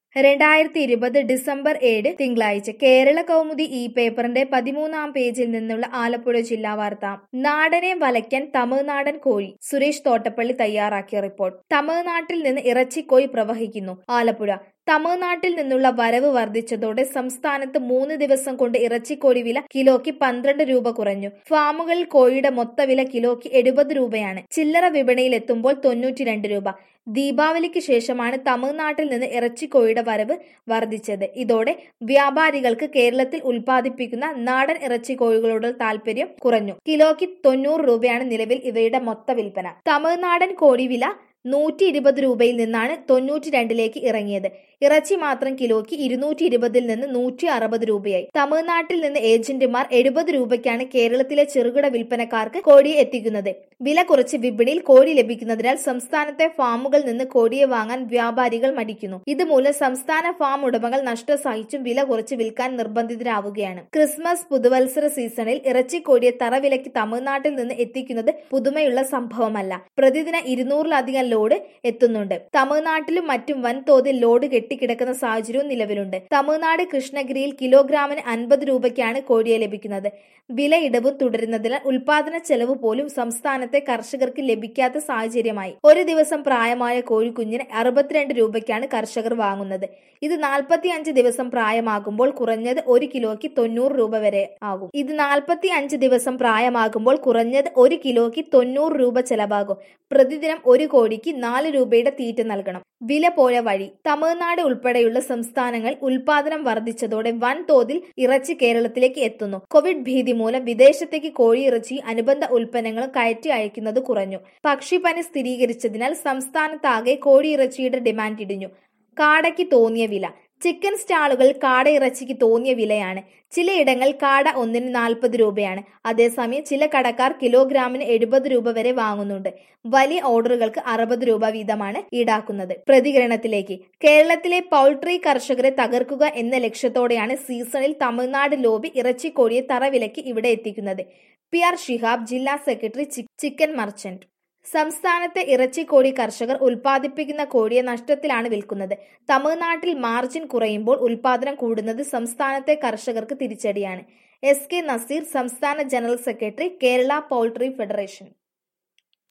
രണ്ടായിരത്തി ഇരുപത് ഡിസംബർ ഏഴ് തിങ്കളാഴ്ച കേരള കൗമുദി ഈ പേപ്പറിന്റെ പതിമൂന്നാം പേജിൽ നിന്നുള്ള ആലപ്പുഴ ജില്ലാ വാർത്ത നാടനെ വലയ്ക്കാൻ തമിഴ്നാടൻ കോഴി സുരേഷ് തോട്ടപ്പള്ളി തയ്യാറാക്കിയ റിപ്പോർട്ട് തമിഴ്നാട്ടിൽ നിന്ന് ഇറച്ചിക്കോഴി പ്രവഹിക്കുന്നു ആലപ്പുഴ തമിഴ്നാട്ടിൽ നിന്നുള്ള വരവ് വർദ്ധിച്ചതോടെ സംസ്ഥാനത്ത് മൂന്ന് ദിവസം കൊണ്ട് ഇറച്ചിക്കോഴി വില കിലോയ്ക്ക് പന്ത്രണ്ട് രൂപ കുറഞ്ഞു ഫാമുകളിൽ കോഴിയുടെ മൊത്തവില കിലോയ്ക്ക് എഴുപത് രൂപയാണ് ചില്ലറ വിപണിയിൽ എത്തുമ്പോൾ തൊണ്ണൂറ്റി രണ്ട് രൂപ ദീപാവലിക്ക് ശേഷമാണ് തമിഴ്നാട്ടിൽ നിന്ന് ഇറച്ചിക്കോഴിയുടെ വരവ് വർദ്ധിച്ചത് ഇതോടെ വ്യാപാരികൾക്ക് കേരളത്തിൽ ഉൽപ്പാദിപ്പിക്കുന്ന നാടൻ ഇറച്ചിക്കോഴികളോട് താൽപര്യം കുറഞ്ഞു കിലോയ്ക്ക് തൊണ്ണൂറ് രൂപയാണ് നിലവിൽ ഇവയുടെ മൊത്ത വിൽപ്പന തമിഴ്നാടൻ കോഴി വില നൂറ്റി ഇരുപത് രൂപയിൽ നിന്നാണ് തൊണ്ണൂറ്റി രണ്ടിലേക്ക് ഇറങ്ങിയത് ഇറച്ചി മാത്രം കിലോയ്ക്ക് ഇരുന്നൂറ്റി ഇരുപതിൽ നിന്ന് നൂറ്റി അറുപത് രൂപയായി തമിഴ്നാട്ടിൽ നിന്ന് ഏജന്റുമാർ എഴുപത് രൂപയ്ക്കാണ് കേരളത്തിലെ ചെറുകിട വിൽപ്പനക്കാർക്ക് കോഴിയെ എത്തിക്കുന്നത് വില കുറച്ച് വിപണിയിൽ കോഴി ലഭിക്കുന്നതിനാൽ സംസ്ഥാനത്തെ ഫാമുകളിൽ നിന്ന് കോഴിയെ വാങ്ങാൻ വ്യാപാരികൾ മടിക്കുന്നു ഇതുമൂലം സംസ്ഥാന ഫാം ഉടമകൾ നഷ്ടം സഹിച്ചും വില കുറച്ച് വിൽക്കാൻ നിർബന്ധിതരാവുകയാണ് ക്രിസ്മസ് പുതുവത്സര സീസണിൽ ഇറച്ചിക്കോഴിയെ തറവിലയ്ക്ക് തമിഴ്നാട്ടിൽ നിന്ന് എത്തിക്കുന്നത് പുതുമയുള്ള സംഭവമല്ല പ്രതിദിന ഇരുന്നൂറിലധികം ലോഡ് എത്തുന്നുണ്ട് തമിഴ്നാട്ടിലും മറ്റും വൻതോതിൽ ലോഡ് കെട്ടിക്കിടക്കുന്ന സാഹചര്യവും നിലവിലുണ്ട് തമിഴ്നാട് കൃഷ്ണഗിരിയിൽ കിലോഗ്രാമിന് അൻപത് രൂപയ്ക്കാണ് കോഴിയെ ലഭിക്കുന്നത് വില ഇടവും തുടരുന്നതിനാൽ ഉൽപാദന ചെലവ് പോലും സംസ്ഥാനത്തെ കർഷകർക്ക് ലഭിക്കാത്ത സാഹചര്യമായി ഒരു ദിവസം പ്രായമായ കോഴിക്കുഞ്ഞിന് അറുപത്തിരണ്ട് രൂപയ്ക്കാണ് കർഷകർ വാങ്ങുന്നത് ഇത് നാൽപ്പത്തി അഞ്ച് ദിവസം പ്രായമാകുമ്പോൾ കുറഞ്ഞത് ഒരു കിലോയ്ക്ക് തൊണ്ണൂറ് രൂപ വരെ ആകും ഇത് നാൽപ്പത്തി അഞ്ച് ദിവസം പ്രായമാകുമ്പോൾ കുറഞ്ഞത് ഒരു കിലോയ്ക്ക് തൊണ്ണൂറ് രൂപ ചെലവാകും പ്രതിദിനം ഒരു കോഴിക്ക് നാല് രൂപയുടെ തീറ്റ നൽകണം വില പോയ വഴി തമിഴ്നാട് ഉൾപ്പെടെയുള്ള സംസ്ഥാനങ്ങൾ ഉൽപാദനം വർദ്ധിച്ചതോടെ വൻതോതിൽ ഇറച്ചി കേരളത്തിലേക്ക് എത്തുന്നു കോവിഡ് ഭീതി മൂലം വിദേശത്തേക്ക് കോഴിയിറച്ചി അനുബന്ധ ഉൽപ്പന്നങ്ങളും കയറ്റി അയക്കുന്നത് കുറഞ്ഞു പക്ഷിപ്പനി സ്ഥിരീകരിച്ചതിനാൽ സംസ്ഥാനത്താകെ കോഴിയിറച്ചിയുടെ ഡിമാൻഡ് ഇടിഞ്ഞു കാടയ്ക്ക് തോന്നിയ വില ചിക്കൻ സ്റ്റാളുകളിൽ കാടയിറച്ചിക്ക് തോന്നിയ വിലയാണ് ചിലയിടങ്ങളിൽ കാട ഒന്നിന് നാൽപ്പത് രൂപയാണ് അതേസമയം ചില കടക്കാർ കിലോഗ്രാമിന് എഴുപത് രൂപ വരെ വാങ്ങുന്നുണ്ട് വലിയ ഓർഡറുകൾക്ക് അറുപത് രൂപ വീതമാണ് ഈടാക്കുന്നത് പ്രതികരണത്തിലേക്ക് കേരളത്തിലെ പൗൾട്രി കർഷകരെ തകർക്കുക എന്ന ലക്ഷ്യത്തോടെയാണ് സീസണിൽ തമിഴ്നാട് ലോബി ഇറച്ചിക്കോഴിയെ തറവിലയ്ക്ക് ഇവിടെ എത്തിക്കുന്നത് പി ആർ ഷിഹാബ് ജില്ലാ സെക്രട്ടറി ചിക്കൻ മർച്ചന്റ് സംസ്ഥാനത്തെ ഇറച്ചിക്കോഴി കർഷകർ ഉൽപ്പാദിപ്പിക്കുന്ന കോഴിയെ നഷ്ടത്തിലാണ് വിൽക്കുന്നത് തമിഴ്നാട്ടിൽ മാർജിൻ കുറയുമ്പോൾ ഉൽപാദനം കൂടുന്നത് സംസ്ഥാനത്തെ കർഷകർക്ക് തിരിച്ചടിയാണ് എസ് കെ നസീർ സംസ്ഥാന general secretary Kerala poultry federation